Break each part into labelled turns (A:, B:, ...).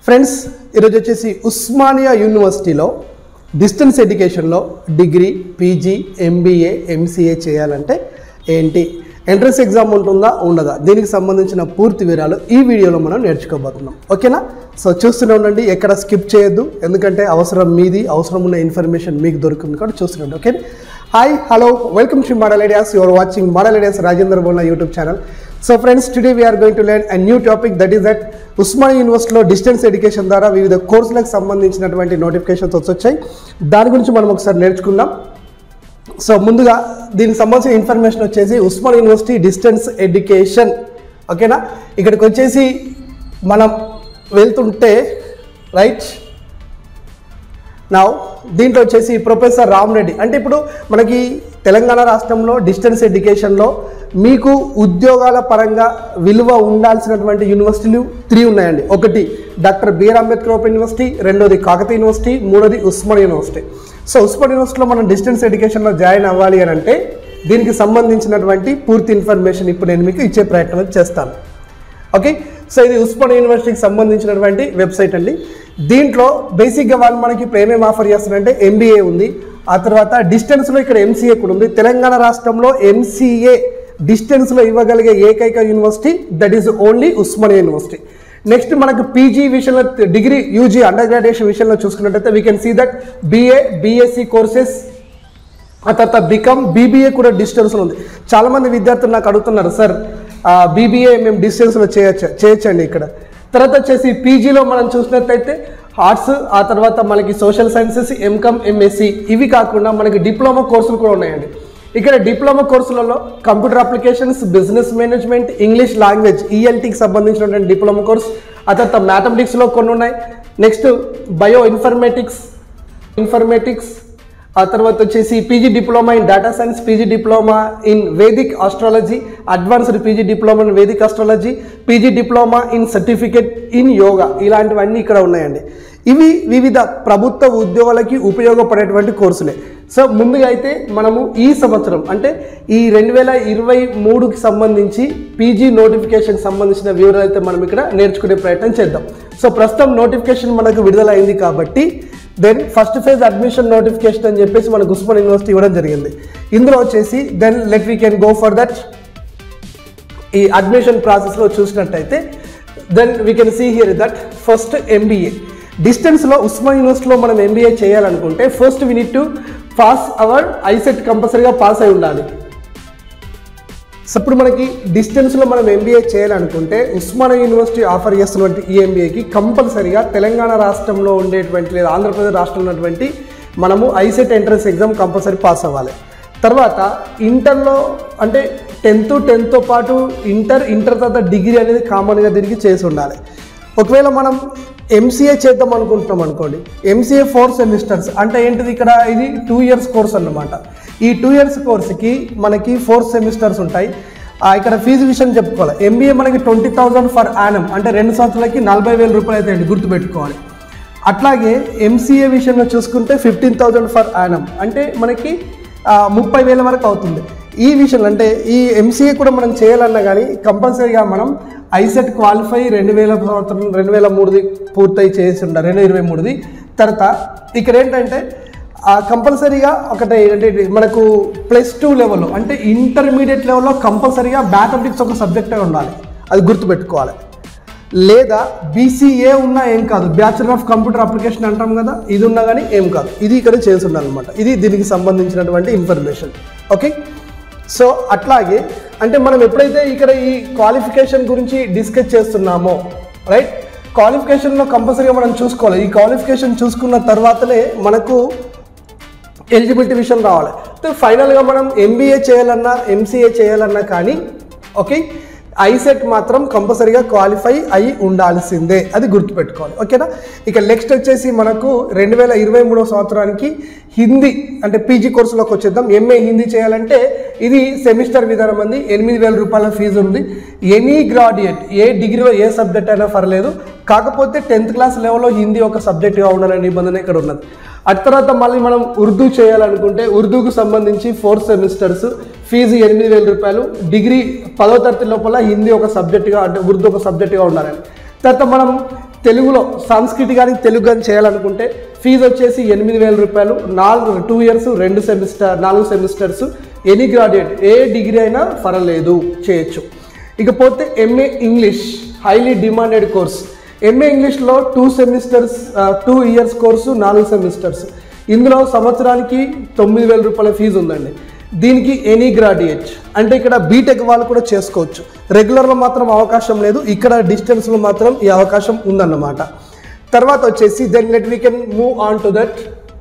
A: friends ఈరోజు వచ్చేసి ఉస్మానియా యూనివర్సిటీలో డిస్టెన్స్ ఎడ్యుకేషన్లో డిగ్రీ పీజీ ఎంబీఏ ఎంసీఏ చేయాలంటే ఏంటి ఎంట్రన్స్ ఎగ్జామ్ ఉంటుందా ఉండదా దీనికి సంబంధించిన పూర్తి వివరాలు ఈ వీడియోలో మనం నేర్చుకోబోతున్నాం ఓకేనా సో చూస్తూనే ఉండండి ఎక్కడ స్కిప్ చేయొద్దు ఎందుకంటే అవసరం మీది అవసరం ఉన్న ఇన్ఫర్మేషన్ మీకు దొరుకుతుంది కాబట్టి చూస్తుండండి okay hi hello welcome to model ideas your watching model ideas Rajendra Bolna YouTube channel so friends today we're going to learn a new topic that is that Osmania యూనివర్సిటీలో డిస్టెన్స్ ఎడ్యుకేషన్ ద్వారా వివిధ కోర్సులకు సంబంధించినటువంటి నోటిఫికేషన్స్ వచ్చాయి దాని గురించి మనం ఒకసారి నేర్చుకుందాం సో ముందుగా దీనికి సంబంధించిన ఇన్ఫర్మేషన్ వచ్చేసి ఉస్మాన్ యూనివర్సిటీ డిస్టెన్స్ ఎడ్యుకేషన్ ఓకేనా ఇక్కడికి వచ్చేసి మనం వెళ్తుంటే రైట్ నా దీంట్లో వచ్చేసి ప్రొఫెసర్ రామరెడ్డి అంటే ఇప్పుడు మనకి తెలంగాణ రాష్ట్రంలో డిస్టెన్స్ ఎడ్యుకేషన్లో మీకు ఉద్యోగాల పరంగా విలువ ఉండాల్సినటువంటి యూనివర్సిటీలు త్రీ ఉన్నాయండి ఒకటి doctor BR Ambedkar open university రెండోది కాకతీయ యూనివర్సిటీ మూడోది ఉస్మాన్ యూనివర్సిటీ సో ఉస్మాన్ యూనివర్సిటీలో మనం డిస్టెన్స్ ఎడ్యుకేషన్లో జాయిన్ అవ్వాలి అని అంటే దీనికి సంబంధించినటువంటి పూర్తి ఇన్ఫర్మేషన్ ఇప్పుడు నేను మీకు ఇచ్చే ప్రయత్నం అయితే చేస్తాను ఓకే సో ఇది ఉస్మాన్ యూనివర్సిటీకి సంబంధించినటువంటి వెబ్సైట్ అండి దీంట్లో బేసిక్గా వాళ్ళు మనకి ఇప్పుడు ఏమేమి ఆఫర్ చేస్తున్నారంటే ఎంబీఏ ఉంది ఆ తర్వాత డిస్టెన్స్లో ఇక్కడ ఎంసీఏ కూడా ఉంది తెలంగాణ రాష్ట్రంలో ఎంసీఏ డిస్టెన్స్లో ఇవ్వగలిగే ఏకైక university that is only Osmania university next మనకు పీజీ విషయంలో డిగ్రీ యూజీ అండర్ గ్రాడ్యుయేషన్ విషయంలో చూసుకున్నట్టయితే we can see that BA BSc courses ఆ తర్వాత బికమ్ బీబీఏ కూడా డిస్టెన్స్లో ఉంది చాలామంది విద్యార్థులు నాకు అడుగుతున్నారు సార్ బీబీఏ మేము డిస్టెన్స్లో చేయొచ్చు చేయొచ్చండి ఇక్కడ తర్వాత వచ్చేసి పీజీలో మనం చూసినట్లయితే ఆర్ట్స్ ఆ తర్వాత మనకి సోషల్ సైన్సెస్ ఎంకమ్ ఎంఎస్సి ఇవి కాకుండా మనకి డిప్లొమా కోర్సులు కూడా ఉన్నాయండి ఇక్కడ డిప్లొమా కోర్సులలో computer applications business management English language ఈఎల్టీకి సంబంధించినటువంటి డిప్లొమా కోర్స్ ఆ తర్వాత మ్యాథమెటిక్స్లో కొన్ని ఉన్నాయి నెక్స్ట్ బయో ఇన్ఫర్మేటిక్స్ ఇన్ఫర్మేటిక్స్ ఆ తర్వాత వచ్చేసి PG diploma in data science PG diploma in Vedic astrology advanced PG diploma in Vedic astrology PG diploma in certificate in yoga ఇలాంటివన్నీ ఇక్కడ ఉన్నాయండి ఇవి వివిధ ప్రభుత్వ ఉద్యోగాలకి ఉపయోగపడేటువంటి కోర్సులే సో ముందుగా అయితే మనము ఈ సంవత్సరం అంటే ఈ రెండు వేల ఇరవై మూడుకి సంబంధించి పీజీ నోటిఫికేషన్ సంబంధించిన వివరాలు అయితే మనం ఇక్కడ నేర్చుకునే ప్రయత్నం చేద్దాం సో ప్రస్తుతం నోటిఫికేషన్ మనకు విడుదలైంది కాబట్టి then first phase admission notification అని చెప్పేసి మనకు ఉస్మాన్ యూనివర్సిటీ ఇవ్వడం జరిగింది ఇందులో వచ్చేసి then let we can go for that ఈ అడ్మిషన్ ప్రాసెస్లో చూసినట్టయితే then we can see here that first MBA డిస్టెన్స్లో ఉస్మాన్ యూనివర్సిటీలో మనం ఎంబీఏ చేయాలనుకుంటే first we need to pass our ICET కంపల్సరీగా పాస్ అయి ఉండాలి సో ఇప్పుడు మనకి డిస్టెన్స్లో మనం ఎంబీఏ చేయాలనుకుంటే ఉస్మానియా యూనివర్సిటీ ఆఫర్ చేస్తున్నటువంటి ఈ ఎంబీఏకి కంపల్సరీగా తెలంగాణ రాష్ట్రంలో ఉండేటువంటి లేదా ఆంధ్రప్రదేశ్ రాష్ట్రంలో ఉన్నటువంటి మనము ICET entrance exam compulsory pass అవ్వాలి తర్వాత ఇంటర్లో అంటే టెన్త్ టెన్త్తో పాటు ఇంటర్ ఇంటర్ తర్వాత డిగ్రీ అనేది కామన్గా దీనికి చేసి ఉండాలి ఒకవేళ మనం ఎంసీఏ చేద్దాం అనుకుంటున్నాం అనుకోండి ఎంసీఏ ఫోర్ సెమిస్టర్స్ అంటే ఏంటిది ఇక్కడ ఇది టూ ఇయర్స్ కోర్స్ అన్నమాట ఈ టూ ఇయర్స్ కోర్స్కి మనకి ఫోర్ సెమిస్టర్స్ ఉంటాయి ఆ, ఇక్కడ ఫీజు విషయం చెప్పుకోవాలి ఎంబీఏ మనకి ట్వంటీ థౌజండ్ ఫర్ యానం అంటే రెండు సంవత్సరాలకి నలభై వేల రూపాయలు అయితే అండి గుర్తుపెట్టుకోవాలి అట్లాగే ఎంసీఏ విషయంలో చూసుకుంటే ఫిఫ్టీన్ థౌజండ్ ఫర్ యానం అంటే మనకి ఆ, ముప్పై వేల వరకు అవుతుంది ఈ విషయంలో అంటే ఈ ఎంసీఏ కూడా మనం చేయాలన్నా కానీ కంపల్సరీగా మనం ఐసెట్ క్వాలిఫై రెండు వేల సంవత్సరం రెండు వేల మూడుది పూర్తయి చేసి ఉండాలి రెండు ఇరవై మూడుది తర్వాత ఇక్కడ ఏంటంటే ఆ కంపల్సరీగా ఒకటి అంటే ఇది మనకు ప్లస్ టూ లెవెల్లో అంటే ఇంటర్మీడియట్ లెవెల్లో కంపల్సరీగా మ్యాథమెటిక్స్ ఒక సబ్జెక్టే ఉండాలి అది గుర్తుపెట్టుకోవాలి లేదా బీసీఏ ఉన్నా ఏం కాదు బ్యాచులర్ ఆఫ్ కంప్యూటర్ అప్లికేషన్ అంటాం కదా ఇది ఉన్నా కానీ ఏం కాదు ఇది ఇక్కడ చేసి ఉండాలన్నమాట ఇది దీనికి సంబంధించినటువంటి ఇన్ఫర్మేషన్ ఓకే సో అట్లాగే అంటే మనం ఎప్పుడైతే ఇక్కడ ఈ క్వాలిఫికేషన్ గురించి డిస్కస్ చేస్తున్నామో రైట్ క్వాలిఫికేషన్లో కంపల్సరీగా మనం చూసుకోవాలి ఈ క్వాలిఫికేషన్ చూసుకున్న తర్వాతనే మనకు ఎలిజిబిలిటీ విషయం రావాలి సో ఫైనల్గా మనం ఎంబీఏ చేయాలన్నా ఎంసీఏ చేయాలన్నా కానీ ఓకే ఐసెట్ మాత్రం కంపల్సరీగా క్వాలిఫై అయి ఉండాల్సిందే అది గుర్తుపెట్టుకోవాలి ఓకేనా ఇక నెక్స్ట్ వచ్చేసి మనకు రెండు వేల ఇరవై మూడో సంవత్సరానికి హిందీ అంటే పీజీ కోర్సులోకి వచ్చేద్దాం ఎంఏ హిందీ చేయాలంటే ఇది సెమిస్టర్ విధానం అంది ఎనిమిది వేల రూపాయల ఫీజు ఉంది ఎనీ గ్రాడ్యుయేట్ ఏ డిగ్రీలో ఏ సబ్జెక్ట్ అయినా పర్లేదు కాకపోతే టెన్త్ క్లాస్ లెవెల్లో హిందీ ఒక సబ్జెక్ట్గా ఉండాలనే నిబంధన ఇక్కడ ఉన్నది అటు తర్వాత మళ్ళీ మనం ఉర్దూ చేయాలనుకుంటే ఉర్దూకు సంబంధించి ఫోర్ సెమిస్టర్స్ ఫీజు ఎనిమిది వేల రూపాయలు డిగ్రీ పదో తరగతి లోపల హిందీ ఒక సబ్జెక్టుగా అంటే ఉర్దూ ఒక సబ్జెక్టుగా ఉండాలని తర్వాత మనం తెలుగులో సంస్కృతి కానీ తెలుగు కానీ చేయాలనుకుంటే ఫీజు వచ్చేసి ఎనిమిది వేల రూపాయలు నాలుగు టూ ఇయర్స్ రెండు సెమిస్టర్ నాలుగు సెమిస్టర్స్ ఎనీ గ్రాడ్యుయేట్ ఏ డిగ్రీ అయినా పర్వాలేదు చేయొచ్చు ఇకపోతే MA English highly demanded course MA ఇంగ్లీష్లో two semesters two years course నాలుగు సెమిస్టర్స్ ఇందులో సంవత్సరానికి తొమ్మిది వేల రూపాయల ఫీజు ఉందండి దీనికి ఎనీ గ్రాడ్యుయేట్ అంటే ఇక్కడ బీటెక్ వాళ్ళు కూడా చేసుకోవచ్చు రెగ్యులర్లో మాత్రం అవకాశం లేదు ఇక్కడ డిస్టెన్స్లో మాత్రం ఈ అవకాశం ఉందన్నమాట తర్వాత వచ్చేసి then let we can move on to that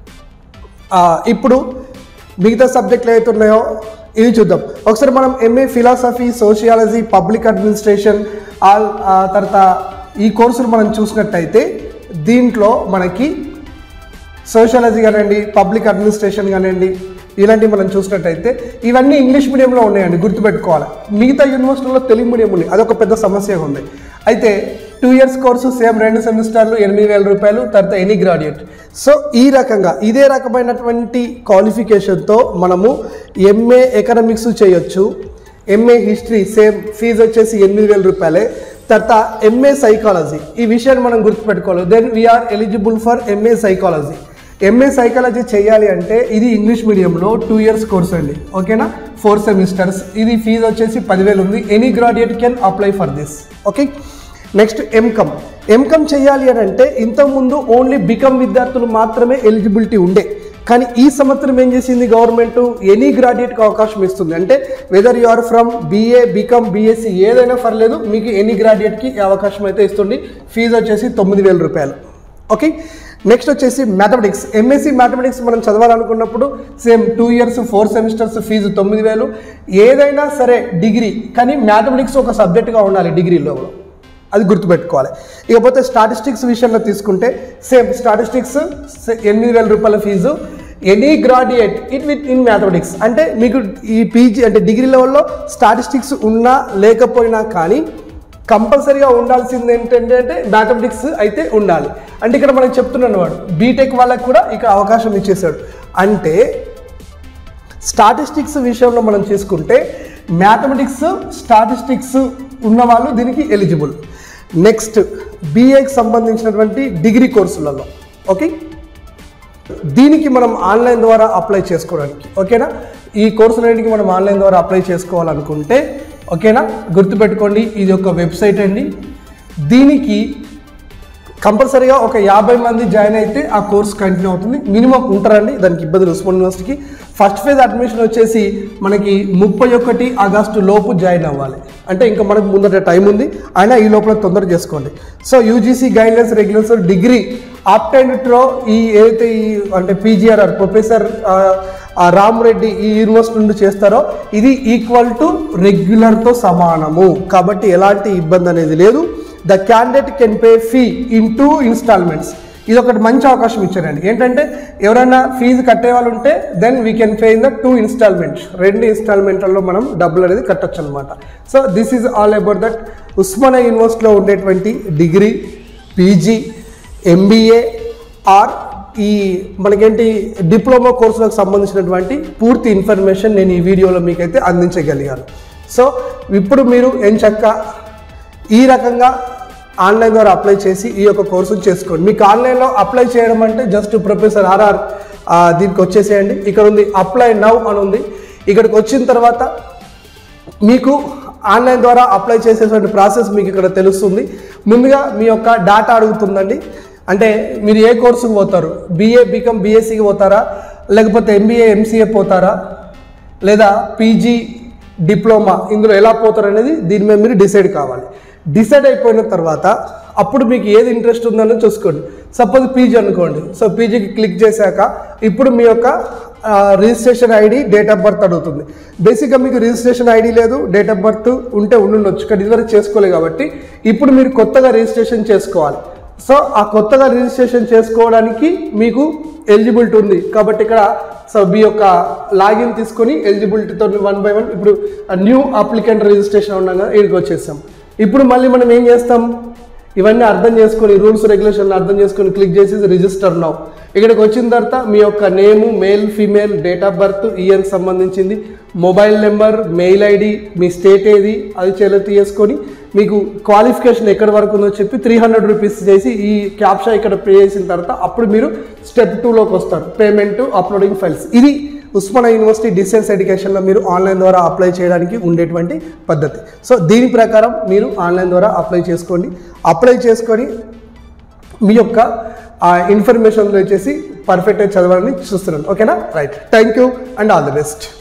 A: ఇప్పుడు మిగతా సబ్జెక్టులు ఏవైతే ఉన్నాయో ఇవి చూద్దాం ఒకసారి మనం MA philosophy sociology public administration all ఆ తర్వాత ఈ కోర్సులు మనం చూసినట్టయితే దీంట్లో మనకి సోషాలజీ కానివ్వండి పబ్లిక్ అడ్మినిస్ట్రేషన్ కానివ్వండి ఇలాంటివి మనం చూసినట్టయితే ఇవన్నీ ఇంగ్లీష్ మీడియంలో ఉన్నాయండి గుర్తుపెట్టుకోవాలి మిగతా యూనివర్సిటీలో తెలుగు మీడియం ఉంది అదొక పెద్ద సమస్యగా ఉంది అయితే టూ ఇయర్స్ కోర్సు సేమ్ రెండు సెమిస్టర్లు ఎనిమిది వేల రూపాయలు తర్వాత ఎనీ గ్రాడ్యుయేట్ సో ఈ రకంగా ఇదే రకమైనటువంటి క్వాలిఫికేషన్తో మనము ఎంఏ ఎకనామిక్స్ చేయొచ్చు ఎంఏ హిస్టరీ సేమ్ ఫీజు వచ్చేసి ఎనిమిది వేల రూపాయలే తర్వాత ఎంఏ సైకాలజీ ఈ విషయాన్ని మనం గుర్తుపెట్టుకోవాలి then we're eligible for MA psychology MA psychology చేయాలి అంటే ఇది ఇంగ్లీష్ మీడియంలో టూ ఇయర్స్ కోర్స్ అండి ఓకేనా ఫోర్ సెమిస్టర్స్ ఇది ఫీజు వచ్చేసి పదివేలు ఉంది any graduate can apply for this okay next MCom MCom చేయాలి అని అంటే ఇంతకుముందు ఓన్లీ బికమ్ విద్యార్థులు మాత్రమే ఎలిజిబిలిటీ ఉండే కానీ ఈ సంవత్సరం ఏం చేసింది గవర్నమెంట్ ఎనీ గ్రాడ్యుయేట్కి అవకాశం ఇస్తుంది అంటే whether you are from BA BCom BSc ఏదైనా పర్లేదు మీకు ఎనీ గ్రాడ్యుయేట్కి ఈ అవకాశం అయితే ఇస్తుంది ఫీజు వచ్చేసి తొమ్మిది వేల రూపాయలు ఓకే నెక్స్ట్ వచ్చేసి మ్యాథమెటిక్స్ ఎంఎస్సి మ్యాథమెటిక్స్ మనం చదవాలనుకున్నప్పుడు same two years four semesters fees తొమ్మిది వేలు ఏదైనా సరే డిగ్రీ కానీ మ్యాథమెటిక్స్ ఒక సబ్జెక్ట్గా ఉండాలి డిగ్రీలో అది గుర్తుపెట్టుకోవాలి ఇకపోతే స్టాటిస్టిక్స్ విషయంలో తీసుకుంటే సేమ్ స్టాటిస్టిక్స్ ఎనిమిది వేల రూపాయల fees any graduate it with in mathematics అంటే మీకు ఈ పీజీ అంటే డిగ్రీ లెవెల్లో స్టాటిస్టిక్స్ ఉన్నా లేకపోయినా కానీ కంపల్సరీగా ఉండాల్సింది ఏంటంటే అంటే మ్యాథమెటిక్స్ అయితే ఉండాలి అంటే ఇక్కడ మనకు చెప్తున్నాను వాడు బీటెక్ వాళ్ళకి కూడా ఇక్కడ అవకాశం ఇచ్చేసాడు అంటే స్టాటిస్టిక్స్ విషయంలో మనం తీసుకుంటే మ్యాథమెటిక్స్ స్టాటిస్టిక్స్ ఉన్నవాళ్ళు దీనికి ఎలిజిబుల్ నెక్స్ట్ బీఏకి సంబంధించినటువంటి డిగ్రీ కోర్సులలో ఓకే దీనికి మనం ఆన్లైన్ ద్వారా అప్లై చేసుకోవడానికి ఓకేనా ఈ కోర్సులన్నిటికి మనం ఆన్లైన్ ద్వారా అప్లై చేసుకోవాలనుకుంటే ఓకేనా గుర్తుపెట్టుకోండి ఇది ఒక వెబ్సైట్ అండి దీనికి కంపల్సరీగా ఒక యాభై మంది జాయిన్ అయితే ఆ కోర్స్ కంటిన్యూ అవుతుంది మినిమం ఉంటారండి దానికి ఇబ్బందులు ఉస్మాన్ యూనివర్సిటీకి ఫస్ట్ ఫేజ్ అడ్మిషన్ వచ్చేసి మనకి ముప్పై ఒకటి ఆగస్టు లోపు జాయిన్ అవ్వాలి అంటే ఇంకా మనకు ముందట టైం ఉంది అయినా ఈ లోపల తొందర చేసుకోండి so UGC guidelines regulation degree ఆప్టైన్లో ఈ ఏదైతే ఈ అంటే పీజీఆర్ఆర్ ప్రొఫెసర్ రామరెడ్డి ఈ యూనివర్సిటీ నుండి చేస్తారో ఇది ఈక్వల్ టు రెగ్యులర్తో సమానము కాబట్టి ఎలాంటి ఇబ్బంది అనేది లేదు the candidate can pay fee in two instalments ఇది ఒకటి మంచి అవకాశం ఇచ్చారండి ఏంటంటే ఎవరైనా ఫీజు కట్టే వాళ్ళు ఉంటే then we can pay in the two instalments రెండు ఇన్స్టాల్మెంట్లలో మనం డబ్బులు అనేది కట్టొచ్చు అనమాట so this is all about that Osmania యూనివర్సిటీలో ఉండేటువంటి డిగ్రీ పీజీ ఎంబీఏ ఆర్ ఈ మనకేంటి డిప్లొమా కోర్సులకు సంబంధించినటువంటి పూర్తి ఇన్ఫర్మేషన్ నేను ఈ వీడియోలో మీకైతే అందించగలిగాను సో ఇప్పుడు మీరు ఎంచక్క ఈ రకంగా ఆన్లైన్ ద్వారా అప్లై చేసి ఈ యొక్క కోర్సును చేసుకోండి మీకు ఆన్లైన్లో అప్లై చేయడం అంటే జస్ట్ ప్రొఫెసర్ ఆర్ఆర్ దీనికి వచ్చేసేయండి ఇక్కడ ఉంది అప్లై నవ్ అని ఉంది ఇక్కడికి వచ్చిన తర్వాత మీకు ఆన్లైన్ ద్వారా అప్లై చేసేటువంటి ప్రాసెస్ మీకు ఇక్కడ తెలుస్తుంది ముందుగా మీ యొక్క డేటా అడుగుతుందండి అంటే మీరు ఏ కోర్సుకు పోతారు బీఏ బీకామ్ బీఎస్సీకి పోతారా లేకపోతే ఎంబీఏ ఎంసీఏ పోతారా లేదా పీజీ డిప్లొమా ఇందులో ఎలా పోతారు అనేది దీని మీద మీరు డిసైడ్ కావాలి డిసైడ్ అయిపోయిన తర్వాత అప్పుడు మీకు ఏది ఇంట్రెస్ట్ ఉందని చూసుకోండి సపోజ్ పీజీ అనుకోండి సో పీజీకి క్లిక్ చేశాక ఇప్పుడు మీ యొక్క registration ID date of birth అడుగుతుంది బేసిక్గా మీకు రిజిస్ట్రేషన్ ఐడి లేదు డేట్ ఆఫ్ బర్త్ ఉంటే ఉండుండొచ్చు కానీ ఇదివరకు చేసుకోలేదు కాబట్టి ఇప్పుడు మీరు కొత్తగా రిజిస్ట్రేషన్ చేసుకోవాలి సో ఆ కొత్తగా రిజిస్ట్రేషన్ చేసుకోవడానికి మీకు ఎలిజిబిలిటీ ఉంది కాబట్టి ఇక్కడ సో మీ యొక్క లాగిన్ తీసుకొని ఎలిజిబిలిటీతో వన్ బై వన్ ఇప్పుడు న్యూ అప్లికెంట్ రిజిస్ట్రేషన్ ఉన్నాం కదా ఇక్కడికి వచ్చేసాం ఇప్పుడు మళ్ళీ మనం ఏం చేస్తాం ఇవన్నీ అర్థం చేసుకొని రూల్స్ రెగ్యులేషన్లు అర్థం చేసుకొని క్లిక్ చేసి రిజిస్టర్ నౌ ఇక్కడికి వచ్చిన తర్వాత మీ యొక్క name male female date of birth ఇయర్కి సంబంధించింది మొబైల్ నెంబర్ మెయిల్ ఐడి మీ స్టేట్ ఏది అది సెలెక్ట్ చేసుకొని మీకు క్వాలిఫికేషన్ ఎక్కడి వరకు ఉందో చెప్పి త్రీ హండ్రెడ్ రూపీస్ చేసి ఈ క్యాప్షా ఇక్కడ పే చేసిన తర్వాత అప్పుడు మీరు స్టెప్ టూలోకి వస్తారు పేమెంట్ అప్లోడింగ్ ఫైల్స్ ఇది ఉస్మానియా యూనివర్సిటీ డిస్టెన్స్ ఎడ్యుకేషన్లో మీరు ఆన్లైన్ ద్వారా అప్లై చేయడానికి ఉండేటువంటి పద్ధతి సో దీని ప్రకారం మీరు ఆన్లైన్ ద్వారా అప్లై చేసుకోండి అప్లై చేసుకొని మీ యొక్క ఆ ఇన్ఫర్మేషన్లో వచ్చేసి పర్ఫెక్ట్గా చదవాలని చూస్తున్నాను ఓకేనా right thank you and all the best